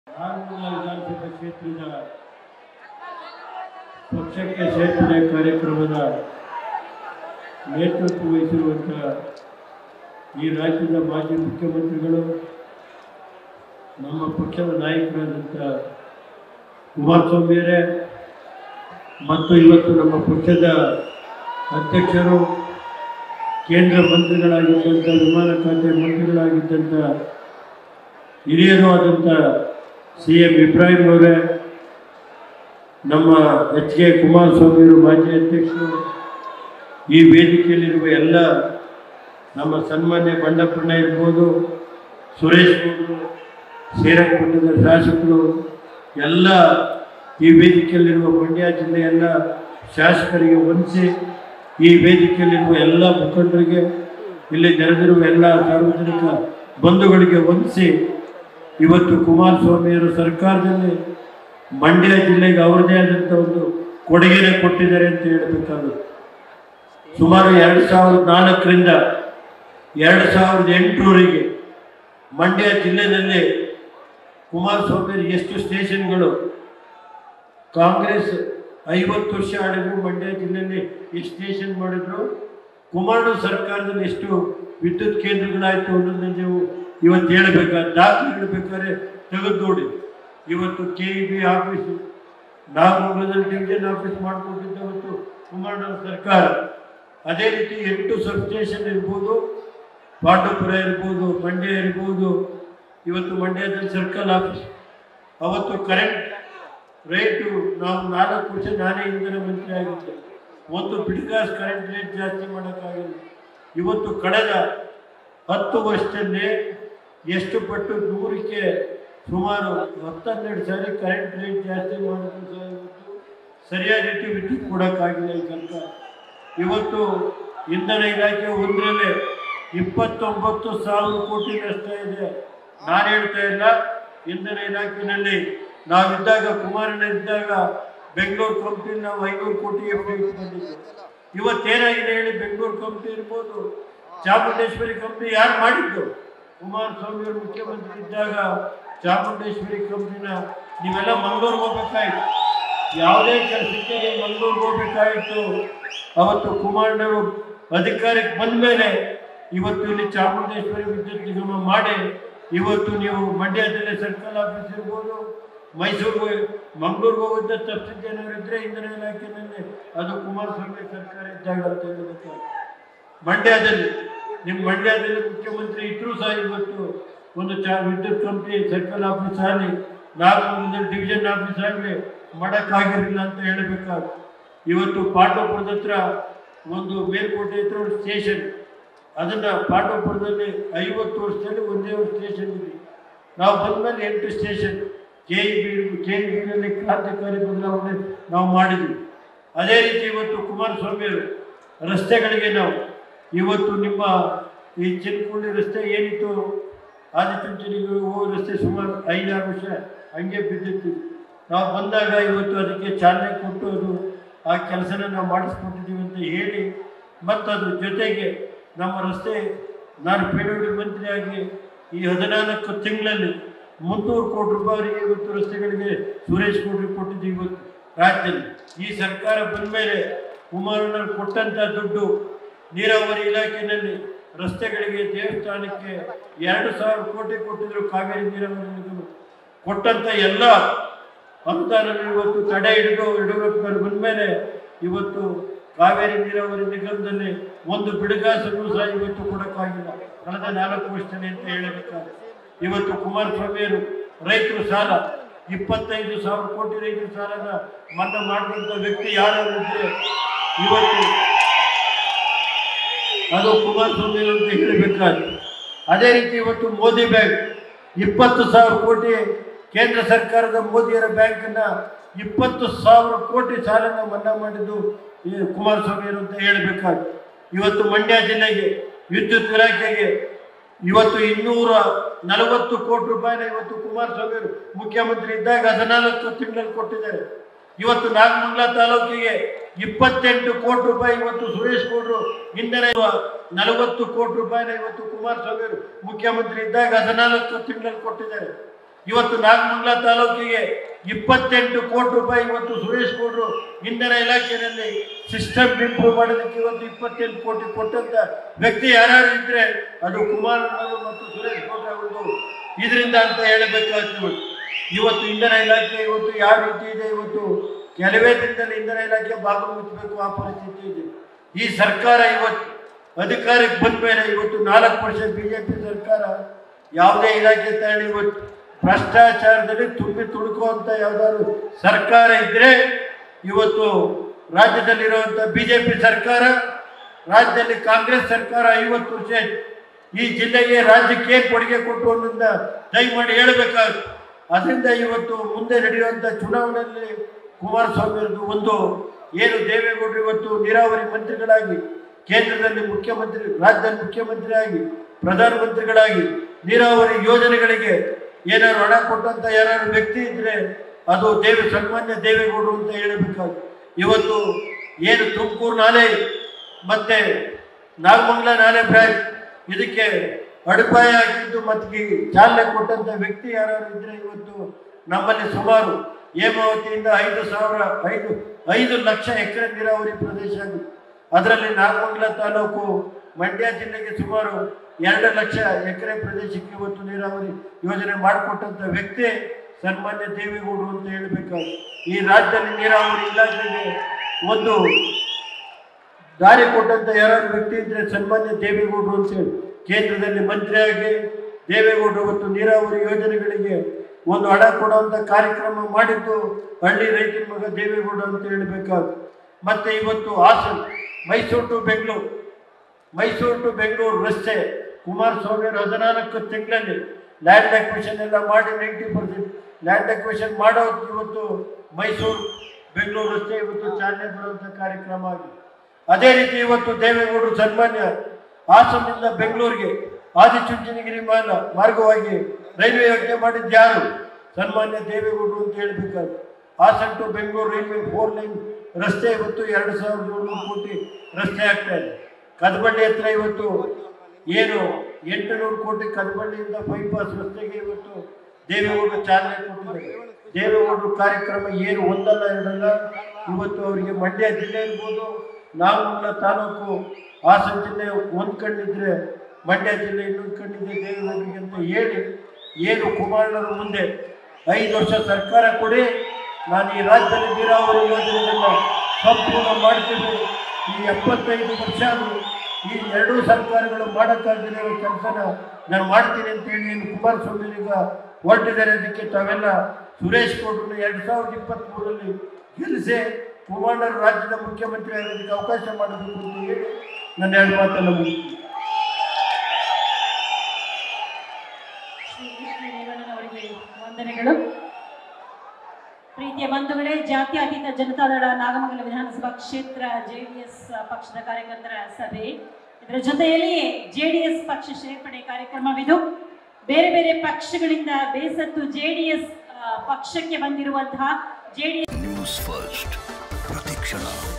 ನಾಗಮಂಗಲ ವಿಧಾನಸಭಾ ಕ್ಷೇತ್ರದ ಪಕ್ಷಕ್ಕೆ ಸೇರ್ಪಡೆ ಕಾರ್ಯಕ್ರಮದ ನೇತೃತ್ವ ವಹಿಸಿರುವಂಥ ಈ ರಾಜ್ಯದ ಮಾಜಿ ಮುಖ್ಯಮಂತ್ರಿಗಳು ನಮ್ಮ ಪಕ್ಷದ ನಾಯಕರಾದಂಥ ಕುಮಾರಸ್ವಾಮಿಯವರೇ ಮತ್ತು ಇವತ್ತು ನಮ್ಮ ಪಕ್ಷದ ಅಧ್ಯಕ್ಷರು ಕೇಂದ್ರ ಮಂತ್ರಿಗಳಾಗಿದ್ದಂಥ ವಿಮಾನ ಖಾತೆ ಮಂತ್ರಿಗಳಾಗಿದ್ದಂಥ ಹಿರಿಯರು ಆದಂಥ ಸಿ ಎಂ ಇಬ್ರಾಹಿಂ ಅವರೇ ನಮ್ಮ ಎಚ್ ಕೆ ಕುಮಾರಸ್ವಾಮಿಯವರು ಮಾಜಿ ಅಧ್ಯಕ್ಷರು ಈ ವೇದಿಕೆಯಲ್ಲಿರುವ ಎಲ್ಲ ನಮ್ಮ ಸನ್ಮಾನ್ಯ ಬಂಡಪ್ಪಣ್ಣ ಇರ್ಬೋದು ಸುರೇಶ್ ಗೌಡರು ಶ್ರೀರಂಗಪಟ್ಟಣದ ಶಾಸಕರು ಎಲ್ಲ ಈ ವೇದಿಕೆಯಲ್ಲಿರುವ ಮಂಡ್ಯ ಜಿಲ್ಲೆಯ ಎಲ್ಲ ಶಾಸಕರಿಗೆ ವಂದಿಸಿ ಈ ವೇದಿಕೆಯಲ್ಲಿರುವ ಎಲ್ಲ ಮುಖಂಡರಿಗೆ ಇಲ್ಲಿ ನೆರೆದಿರುವ ಎಲ್ಲ ಸಾರ್ವಜನಿಕ ಬಂಧುಗಳಿಗೆ ವಂದಿಸಿ ಇವತ್ತು ಕುಮಾರಸ್ವಾಮಿಯವರು ಸರ್ಕಾರದಲ್ಲಿ ಮಂಡ್ಯ ಜಿಲ್ಲೆಗೆ ಅವರದೇ ಆದಂಥ ಒಂದು ಕೊಡುಗೆನ ಕೊಟ್ಟಿದ್ದಾರೆ ಅಂತ ಹೇಳಬೇಕಾಗುತ್ತೆ ಸುಮಾರು ಎರಡು ಸಾವಿರದ ನಾಲ್ಕರಿಂದ ಎರಡು ಸಾವಿರದ ಎಂಟರವರೆಗೆ ಮಂಡ್ಯ ಜಿಲ್ಲೆಯಲ್ಲಿ ಕುಮಾರಸ್ವಾಮಿ ಎಷ್ಟು ಸ್ಟೇಷನ್ಗಳು ಕಾಂಗ್ರೆಸ್ ಐವತ್ತು ವರ್ಷ ಆಳಿದ್ರು ಮಂಡ್ಯ ಜಿಲ್ಲೆಯಲ್ಲಿ ಎಷ್ಟು ಸ್ಟೇಷನ್ ಮಾಡಿದ್ರು ಕುಮಾರಣ್ಣ ಸರ್ಕಾರದಲ್ಲಿ ಎಷ್ಟು ವಿದ್ಯುತ್ ಕೇಂದ್ರಗಳಾಯಿತು ಅನ್ನೋದನ್ನ ನೀವು ಇವತ್ತು ಹೇಳಬೇಕಾದ್ರೆ ದಾಖಲೆ ಹೇಳಬೇಕಾದ್ರೆ ತೆಗೆದು ನೋಡಿ ಇವತ್ತು ಕೆ ಇ ಬಿ ಆಫೀಸು ನಾಗಮಂಗಲದಲ್ಲಿ ಡಿವಿಷನ್ ಆಫೀಸ್ ಮಾಡಿಕೊಟ್ಟಿದ್ದ ಇವತ್ತು ಕುಮಾರಣ್ಣ ಸರ್ಕಾರ ಅದೇ ರೀತಿ ಎಂಟು ಸಬ್ ಸ್ಟೇಷನ್ ಇರ್ಬೋದು ಪಾಂಡವಪುರ ಇರ್ಬೋದು ಮಂಡ್ಯ ಇರ್ಬೋದು ಇವತ್ತು ಮಂಡ್ಯದಲ್ಲಿ ಸರ್ಕಲ್ ಆಫೀಸ್ ಅವತ್ತು ಕರೆಂಟ್ ರೇಟು ನಾವು ನಾಲ್ಕು ವರ್ಷ ನಾನೇ ಇಂಧನ ಮಂತ್ರಿ ಆಗಿದ್ದೆ ಒಂದು ಬಿಡಿಗಾಸ್ ಕರೆಂಟ್ ರೇಟ್ ಜಾಸ್ತಿ ಮಾಡೋಕ್ಕಾಗಿಲ್ಲ ಇವತ್ತು ಕಳೆದ ಹತ್ತು ವರ್ಷದಲ್ಲಿ ಎಷ್ಟು ಪಟ್ಟು ನೂರಕ್ಕೆ ಸುಮಾರು ಹತ್ತನ್ನೆರಡು ಸಾರಿ ಕರೆಂಟ್ ರೇಟ್ ಜಾಸ್ತಿ ಮಾಡಿದ್ರು ಸಹ ಇವತ್ತು ಸರಿಯಾದ ರೀತಿ ವಿದ್ಯುತ್ ಕೊಡೋಕ್ಕಾಗಿಲ್ಲ ಈ ತನಕ ಇವತ್ತು ಇಂಧನ ಇಲಾಖೆ ಒಂದರಲ್ಲೇ ಇಪ್ಪತ್ತೊಂಬತ್ತು ಸಾವಿರ ಕೋಟಿ ನಷ್ಟ ಇದೆ ನಾನು ಹೇಳ್ತಾ ಇಲ್ಲ ಇಂಧನ ಇಲಾಖೆಯಲ್ಲಿ ನಾವಿದ್ದಾಗ ಕುಮಾರಣ್ಣ ಇದ್ದಾಗ ಬೆಂಗಳೂರು ಕಂಪ್ನಿ ನಾವು ಐನೂರು ಕೋಟಿ ಎಫ್ ಬಂದಿದ್ದು ಇವತ್ತೇನಾಗಿದೆ ಹೇಳಿ ಬೆಂಗಳೂರು ಕಂಪ್ನಿ ಇರ್ಬೋದು ಚಾಮುಂಡೇಶ್ವರಿ ಕಂಪ್ನಿ ಯಾರು ಮಾಡಿದ್ದು ಕುಮಾರಸ್ವಾಮಿ ಅವರು ಮುಖ್ಯಮಂತ್ರಿ ಇದ್ದಾಗ ಚಾಮುಂಡೇಶ್ವರಿ ಕಂಪ್ನಿನ ನೀವೆಲ್ಲ ಮಂಗಳೂರಿಗೆ ಹೋಗ್ಬೇಕಾಯ್ತು ಯಾವುದೇ ಕೆಲಸಕ್ಕೆ ನೀವು ಮಂಗಳೂರಿಗೆ ಹೋಗ್ಬೇಕಾಯಿತು ಅವತ್ತು ಕುಮಾರಣ್ಣವರು ಅಧಿಕಾರಕ್ಕೆ ಬಂದ ಮೇಲೆ ಇವತ್ತು ಇಲ್ಲಿ ಚಾಮುಂಡೇಶ್ವರಿ ವಿದ್ಯುತ್ ನಿಗಮ ಮಾಡಿ ಇವತ್ತು ನೀವು ಮಂಡ್ಯದಲ್ಲಿ ಸರ್ಕಲ್ ಆಫೀಸ್ ಇರ್ಬೋದು ಮೈಸೂರಿಗೆ ಮಂಗಳೂರಿಗೆ ಹೋಗಿದ್ದ ತಪ್ಪಿದ್ದ ಏನಾದ್ರು ಇದ್ರೆ ಇಂಧನ ಇಲಾಖೆಯಲ್ಲಿ ಅದು ಕುಮಾರಸ್ವಾಮಿ ಸರ್ಕಾರ ಇದ್ದಾಗ ಅಂತ ಹೇಳಬೇಕು ಮಂಡ್ಯದಲ್ಲಿ ನಿಮ್ಮ ಮಂಡ್ಯದಲ್ಲಿ ಮುಖ್ಯಮಂತ್ರಿ ಇದ್ರೂ ಸಹ ಇವತ್ತು ಒಂದು ಚಾ ವಿದ್ಯುತ್ ಕಂಪ್ನಿ ಸರ್ಕಲ್ ಆಫೀಸ್ ಆಗಲಿ ನಾಗಮಂಗಲದಲ್ಲಿ ಡಿವಿಷನ್ ಆಫೀಸ್ ಆಗಲಿ ಮಾಡೋಕ್ಕಾಗಿರಲಿಲ್ಲ ಅಂತ ಹೇಳಬೇಕಾಗುತ್ತೆ ಇವತ್ತು ಪಾಂಡವಪುರದ ಹತ್ರ ಒಂದು ಮೇಲ್ಕೋಟೆ ಹತ್ರ ಒಂದು ಸ್ಟೇಷನ್ ಅದನ್ನು ಪಾಂಡವಪುರದಲ್ಲಿ ಐವತ್ತು ವರ್ಷದಲ್ಲಿ ಒಂದೇ ಒಂದು ಸ್ಟೇಷನ್ ಇದೆ ನಾವು ಬಂದಮೇಲೆ ಎಂಟು station K E B K E ಬಿನಲ್ಲಿ ಕ್ರಾಂತಿಕಾರಿ ಬದಲಾವಣೆ ನಾವು ಮಾಡಿದ್ವಿ ಅದೇ ರೀತಿ ಇವತ್ತು ಕುಮಾರಸ್ವಾಮಿಯವರು ರಸ್ತೆಗಳಿಗೆ ನಾವು ಇವತ್ತು ನಿಮ್ಮ ಈ ಚಿನ್ಕುಂಡಿ ರಸ್ತೆ ಏನಿತ್ತು ಆದಿಚುಂಚನಿಗೆ ಹೋಗೋ ರಸ್ತೆ ಸುಮಾರು ಐದಾರು ವರ್ಷ ಹಂಗೆ ಬಿದ್ದಿತ್ತು ನಾವು ಬಂದಾಗ ಇವತ್ತು ಅದಕ್ಕೆ ಚಾಲನೆ ಕೊಟ್ಟು ಅದು ಆ ಕೆಲಸನ ನಾವು ಮಾಡಿಸ್ಕೊಟ್ಟಿದ್ದೀವಿ ಅಂತ ಹೇಳಿ ಮತ್ತು ಅದ್ರ ಜೊತೆಗೆ ನಮ್ಮ ರಸ್ತೆ ನಾನು ಪಿ ಮಂತ್ರಿಯಾಗಿ ಈ ಹದಿನಾಲ್ಕು ತಿಂಗಳಲ್ಲಿ ಮುನ್ನೂರು ಕೋಟಿ ರೂಪಾಯಿವರೆಗೆ ಇವತ್ತು ರಸ್ತೆಗಳಿಗೆ ಸುರೇಶ್ ಗೌಡ್ರಿಗೆ ಕೊಟ್ಟಿದ್ದೀವಿ ಇವತ್ತು ರಾಜ್ಯದಲ್ಲಿ ಈ ಸರ್ಕಾರ ಬಂದ ಮೇಲೆ ಕುಮಾರಣ್ಣರು ಕೊಟ್ಟಂಥ ದುಡ್ಡು ನೀರಾವರಿ ಇಲಾಖೆಯಲ್ಲಿ ರಸ್ತೆಗಳಿಗೆ ದೇವಸ್ಥಾನಕ್ಕೆ ಎರಡು ಸಾವಿರ ಕೋಟಿ ಕೊಟ್ಟಿದ್ರು ಕಾವೇರಿ ನೀರಾವರಿ ನಿಗಮ ಕೊಟ್ಟಂಥ ಎಲ್ಲ ಅನುದಾನ ಇವತ್ತು ತಡೆ ಹಿಡಿದು ಯಡಿಯೂರಪ್ಪನವರು ಬಂದ ಮೇಲೆ ಇವತ್ತು ಕಾವೇರಿ ನೀರಾವರಿ ನಿಗಮದಲ್ಲಿ ಒಂದು ಬಿಡುಗಾಸನ್ನು ಸಹ ಇವತ್ತು ಕೊಡೋಕ್ಕಾಗಿಲ್ಲ ಕಳೆದ ನಾಲ್ಕು ವರ್ಷದಲ್ಲಿ ಅಂತ ಹೇಳಬೇಕಾದ್ರೆ ಇವತ್ತು ಕುಮಾರಸ್ವಾಮಿಯವರು ರೈತರು ಸಾಲ ಇಪ್ಪತ್ತೈದು ಸಾವಿರ ಕೋಟಿ ರೈತರ ಸಾಲನ ಮನ್ನಾ ಮಾಡಿದಂಥ ವ್ಯಕ್ತಿ ಯಾರು ಇದ್ರೆ ಇವತ್ತು ಅದು ಕುಮಾರಸ್ವಾಮಿ ಅಂತ ಹೇಳಬೇಕಾದ್ರೆ ಅದೇ ರೀತಿ ಇವತ್ತು ಮೋದಿ ಬ್ಯಾಂಕ್ ಇಪ್ಪತ್ತು ಸಾವಿರ ಕೋಟಿ ಕೇಂದ್ರ ಸರ್ಕಾರದ ಮೋದಿಯರ ಬ್ಯಾಂಕನ್ನ ಇಪ್ಪತ್ತು ಸಾವಿರ ಕೋಟಿ ಸಾಲನ ಮನ್ನಾ ಮಾಡಿದ್ದು ಈ ಕುಮಾರಸ್ವಾಮಿಯವರು ಅಂತ ಹೇಳಬೇಕಾದ್ರೆ ಇವತ್ತು ಮಂಡ್ಯ ಜಿಲ್ಲೆಗೆ ವಿದ್ಯುತ್ ಇಲಾಖೆಗೆ ಇವತ್ತು ಇನ್ನೂರ ನಲವತ್ತು ಕೋಟಿ ರೂಪಾಯಿನ ಇವತ್ತು ಕುಮಾರಸ್ವಾಮಿಯವರು ಮುಖ್ಯಮಂತ್ರಿ ಇದ್ದಾಗ ಹದಿನಾಲ್ಕು ತಿಂಗಳಲ್ಲಿ ಕೊಟ್ಟಿದ್ದಾರೆ ಇವತ್ತು ನಾಗಮಂಗಲ ತಾಲೂಕಿಗೆ ಇಪ್ಪತ್ತೆಂಟು ಕೋಟಿ ರೂಪಾಯಿ ಇವತ್ತು ಸುರೇಶ್ ಗೌಡರು ಇಂಧನ ನಲವತ್ತು ಕೋಟಿ ರೂಪಾಯಿನ ಇವತ್ತು ಕುಮಾರಸ್ವಾಮಿ ಅವರು ಮುಖ್ಯಮಂತ್ರಿ ಇದ್ದಾಗ ಹದಿನಾಲ್ಕು ತಿಂಗಳಲ್ಲಿ ಕೊಟ್ಟಿದ್ದಾರೆ ಇವತ್ತು ನಾಗಮಂಗಲ ತಾಲೂಕಿಗೆ ಇಪ್ಪತ್ತೆಂಟು ಕೋಟಿ ರೂಪಾಯಿ ಇವತ್ತು ಸುರೇಶ್ ಗೌಡರು ಇಂಧನ ಇಲಾಖೆಯಲ್ಲಿ ಸಿಸ್ಟಮ್ ಇಂಪ್ರೂವ್ ಮಾಡೋದಕ್ಕೆ ಇವತ್ತು ಇಪ್ಪತ್ತೆಂಟು ಕೋಟಿ ಕೊಟ್ಟಂತ ವ್ಯಕ್ತಿ ಯಾರು ಇದ್ರೆ ಅದು ಕುಮಾರ್ ಅವರು ಮತ್ತು ಸುರೇಶ್ ಗೌಡ್ರ ಅವ್ರದ್ದು ಇದರಿಂದ ಅಂತ ಹೇಳಬೇಕಾಗ್ತದೆ ಇವತ್ತು ಇಂಧನ ಇಲಾಖೆ ಇವತ್ತು ಯಾವ ರೀತಿ ಇದೆ ಇವತ್ತು ಕೆಲವೇ ದಿನದಲ್ಲಿ ಇಂಧನ ಇಲಾಖೆ ಬಾಗಿಲು ಮುಚ್ಚಬೇಕು ಆ ಪರಿಸ್ಥಿತಿ ಇದೆ ಈ ಸರ್ಕಾರ ಇವತ್ತು ಅಧಿಕಾರಕ್ಕೆ ಬಂದ ಮೇಲೆ ಇವತ್ತು ನಾಲ್ಕು ವರ್ಷ ಬಿಜೆಪಿ ಸರ್ಕಾರ ಯಾವುದೇ ಇಲಾಖೆ ತಗೊಳ್ಳಿ ಇವತ್ತು ಭ್ರಷ್ಟಾಚಾರದಲ್ಲಿ ತುಂಬಿ ತುಳುಕುವಂತ ಯಾವ್ದಾದ್ರು ಸರ್ಕಾರ ಇದ್ರೆ ಇವತ್ತು ರಾಜ್ಯದಲ್ಲಿರುವಂತ ಬಿಜೆಪಿ ಸರ್ಕಾರ ರಾಜ್ಯದಲ್ಲಿ ಕಾಂಗ್ರೆಸ್ ಸರ್ಕಾರ ಐವತ್ತು ವರ್ಷ ಆಯ್ತು. ಈ ಜಿಲ್ಲೆಗೆ ರಾಜ್ಯಕ್ಕೆ ಏನ್ ಕೊಡುಗೆ ಕೊಟ್ಟು ಅನ್ನೋದನ್ನ ದಯಮಾಡಿ ಹೇಳಬೇಕಾಗುತ್ತೆ ಅದರಿಂದ ಇವತ್ತು ಮುಂದೆ ನಡೆಯುವಂತ ಚುನಾವಣೆಯಲ್ಲಿ ಕುಮಾರಸ್ವಾಮಿ ಅವರದ್ದು ಒಂದು ಏನು ದೇವೇಗೌಡರು ಇವತ್ತು ನೀರಾವರಿ ಮಂತ್ರಿಗಳಾಗಿ ಕೇಂದ್ರದಲ್ಲಿ ಮುಖ್ಯಮಂತ್ರಿ ರಾಜ್ಯದಲ್ಲಿ ಮುಖ್ಯಮಂತ್ರಿ ಆಗಿ ಪ್ರಧಾನಮಂತ್ರಿಗಳಾಗಿ ನೀರಾವರಿ ಯೋಜನೆಗಳಿಗೆ ಏನಾದ್ರು ಹಣ ಕೊಟ್ಟಂತ ಯಾರು ವ್ಯಕ್ತಿ ಇದ್ರೆ ಅದು ದೇವ ಸನ್ಮಾನ್ಯ ದೇವೇಗೌಡರು ಅಂತ ಹೇಳಬೇಕಾಗುತ್ತೆ ಇವತ್ತು ಏನು ತುಮಕೂರು ನಾಲೆ ಮತ್ತೆ ನಾಗಮಂಗಲ ನಾಲೆ ಬ್ರಾಂಚ್ ಇದಕ್ಕೆ ಅಡಿಪಾಯ ಹಾಕಿದ್ದು ಮತ್ತೆ ಚಾಲನೆ ಕೊಟ್ಟಂತ ವ್ಯಕ್ತಿ ಯಾರು ಇದ್ರೆ ಇವತ್ತು ನಮ್ಮಲ್ಲಿ ಸುಮಾರು ಹೇಮಾವತಿಯಿಂದ ಐದು ಸಾವಿರ ಐದು ಐದು ಲಕ್ಷ ಎಕರೆ ನೀರಾವರಿ ಪ್ರದೇಶ ಆಗಿದೆ ಅದರಲ್ಲಿ ನಾಗಮಂಗಲ ತಾಲೂಕು ಮಂಡ್ಯ ಜಿಲ್ಲೆಗೆ ಸುಮಾರು ಎರಡು ಲಕ್ಷ ಎಕರೆ ಪ್ರದೇಶಕ್ಕೆ ಇವತ್ತು ನೀರಾವರಿ ಯೋಜನೆ ಮಾಡಿಕೊಟ್ಟಂತ ವ್ಯಕ್ತಿ ಸನ್ಮಾನ್ಯ ದೇವೇಗೌಡರು ಅಂತ ಹೇಳಬೇಕಾಗುತ್ತೆ ಈ ರಾಜ್ಯದಲ್ಲಿ ನೀರಾವರಿ ಇಲಾಖೆಗೆ ಒಂದು ದಾರಿ ಕೊಟ್ಟಂತ ಯಾರಾದ್ರು ವ್ಯಕ್ತಿ ಇದ್ರೆ ಸನ್ಮಾನ್ಯ ದೇವೇಗೌಡರು ಅಂತ ಹೇಳಿ ಕೇಂದ್ರದಲ್ಲಿ ಮಂತ್ರಿಯಾಗಿ ದೇವೇಗೌಡರು ಇವತ್ತು ನೀರಾವರಿ ಯೋಜನೆಗಳಿಗೆ ಒಂದು ಹಣ ಕೊಡುವಂತ ಕಾರ್ಯಕ್ರಮ ಮಾಡಿದ್ದು ಹಳ್ಳಿ ರೈತನ ಮಗ ದೇವೇಗೌಡ ಅಂತ ಹೇಳಬೇಕಾಗುತ್ತೆ ಮತ್ತೆ ಇವತ್ತು ಹಾಸನ ಮೈಸೂರು ಟು ಬೆಂಗಳೂರು ಮೈಸೂರು ಟು ಬೆಂಗಳೂರು ರಸ್ತೆ ಕುಮಾರಸ್ವಾಮಿ ಅವರು ಹದಿನಾಲ್ಕು ತಿಂಗಳಲ್ಲಿ ಲ್ಯಾಂಡ್ ಅಕ್ವಿಷನ್ ಎಲ್ಲ ಮಾಡಿ ನೈಂಟಿ ಪರ್ಸೆಂಟ್ ಲ್ಯಾಂಡ್ ಅಕ್ವಿಷನ್ ಮಾಡೋದು ಇವತ್ತು ಮೈಸೂರು ಬೆಂಗಳೂರು ರಸ್ತೆ ಇವತ್ತು ಚಾಲನೆ ಬರುವಂಥ ಕಾರ್ಯಕ್ರಮ ಆಗಿದೆ ಅದೇ ರೀತಿ ಇವತ್ತು ದೇವೇಗೌಡರು ಸನ್ಮಾನ್ಯ ಹಾಸನದಿಂದ ಬೆಂಗಳೂರಿಗೆ ಆದಿಚುಂಚನಗಿರಿ ಮಾಲ ಮಾರ್ಗವಾಗಿ ರೈಲ್ವೆ ಯೋಜನೆ ಮಾಡಿದ್ದು ಯಾರು ಸನ್ಮಾನ್ಯ ದೇವೇಗೌಡರು ಅಂತ ಹೇಳ್ಬೇಕಾದ್ರೆ Hassan to Bengaluru railway four line ರಸ್ತೆ ಇವತ್ತು ಎರಡು ಸಾವಿರದ ಏಳ್ನೂರು ಕೋಟಿ ರಸ್ತೆ ಆಗ್ತಾ ಇದೆ ಕದಬಳ್ಳಿ ಹತ್ರ ಇವತ್ತು ಏನು ಎಂಟುನೂರು ಕೋಟಿ ಕದಬಳ್ಳಿಯಿಂದ ಬೈಪಾಸ್ ರಸ್ತೆಗೆ ಇವತ್ತು ದೇವೇಗೌಡರು ಚಾಲನೆ ಕೊಟ್ಟಿದ್ದಾರೆ ದೇವೇಗೌಡರು ಕಾರ್ಯಕ್ರಮ ಏನು ಒಂದಲ್ಲ ಎರಡಲ್ಲ ಇವತ್ತು ಅವರಿಗೆ ಮಂಡ್ಯ ಜಿಲ್ಲೆ ಇರ್ಬೋದು ನಾಗಮಂಗಲ ತಾಲೂಕು ಹಾಸನ ಜಿಲ್ಲೆ ಒಂದು ಕಣ್ಣಿದ್ರೆ ಮಂಡ್ಯ ಜಿಲ್ಲೆ ಇನ್ನೊಂದು ಕಣ್ಣಿದೆ ದೇವೇಗೌಡರಿಗೆ ಅಂತ ಹೇಳಿ ಏನು ಕುಮಾರಣ್ಣರ ಮುಂದೆ ಐದು ವರ್ಷ ಸರ್ಕಾರ ಕೊಡಿ ನಾನು ಈ ರಾಜ್ಯದಲ್ಲಿ ನೀರಾವರಿ ಯೋಜನೆಗಳನ್ನ ಸಂಪೂರ್ಣ ಮಾಡ್ತೀನಿ ಈ ಎಪ್ಪತ್ತೈದು ವರ್ಷ ಆದರೂ ಈ ಎರಡೂ ಸರ್ಕಾರಗಳು ಮಾಡೋಕ್ಕಾಗದಿರೋ ಕೆಲಸನ ನಾನು ಮಾಡ್ತೀನಿ ಅಂತ ಹೇಳಿ ಏನು ಕುಮಾರಸ್ವಾಮಿ ಈಗ ಹೊರಟಿದ್ದಾರೆ ಅದಕ್ಕೆ ತಾವೆಲ್ಲ ಸುರೇಶ್ ಗೌಡ್ರನ್ನ ಎರಡು ಸಾವಿರದ ಇಪ್ಪತ್ತ್ಮೂರರಲ್ಲಿ ಗೆಲ್ಲಿಸಿ ಕುಮಾರಣ್ಣರು ರಾಜ್ಯದ ಮುಖ್ಯಮಂತ್ರಿ ಆಗೋದಕ್ಕೆ ಅವಕಾಶ ಮಾಡಬೇಕು ಅಂತ ಹೇಳಿ ನನ್ನ ಎರಡು ಮಾತನ್ನು ಮುಗಿಸ್ತೀನಿ ಶ್ರೀ ಕೃಷ್ಣ ರೇವಣ್ಣನವರಿಗೆ ವಂದನೆಗಳು ಪ್ರೀತಿಯ ಬಂಧುಗಳೇ ಜಾತ್ಯತೀತ ಜನತಾದಳ ನಾಗಮಂಗಲ ವಿಧಾನಸಭಾ ಕ್ಷೇತ್ರ ಜೆಡಿಎಸ್ ಪಕ್ಷದ ಕಾರ್ಯಕರ್ತರ ಸಭೆ ಇದರ ಜೊತೆಯಲ್ಲಿಯೇ ಜೆಡಿಎಸ್ ಪಕ್ಷ ಸೇರ್ಪಡೆ ಕಾರ್ಯಕ್ರಮವಿದು ಬೇರೆ ಬೇರೆ ಪಕ್ಷಗಳಿಂದ ಬೇಸತ್ತು ಜೆಡಿಎಸ್ ಪಕ್ಷಕ್ಕೆ ಬಂದಿರುವಂತಹ ಜೆಡಿಎಸ್ ನ್ಯೂಸ್ ಫಸ್ಟ್ ಪ್ರತಿಕ್ಷಣ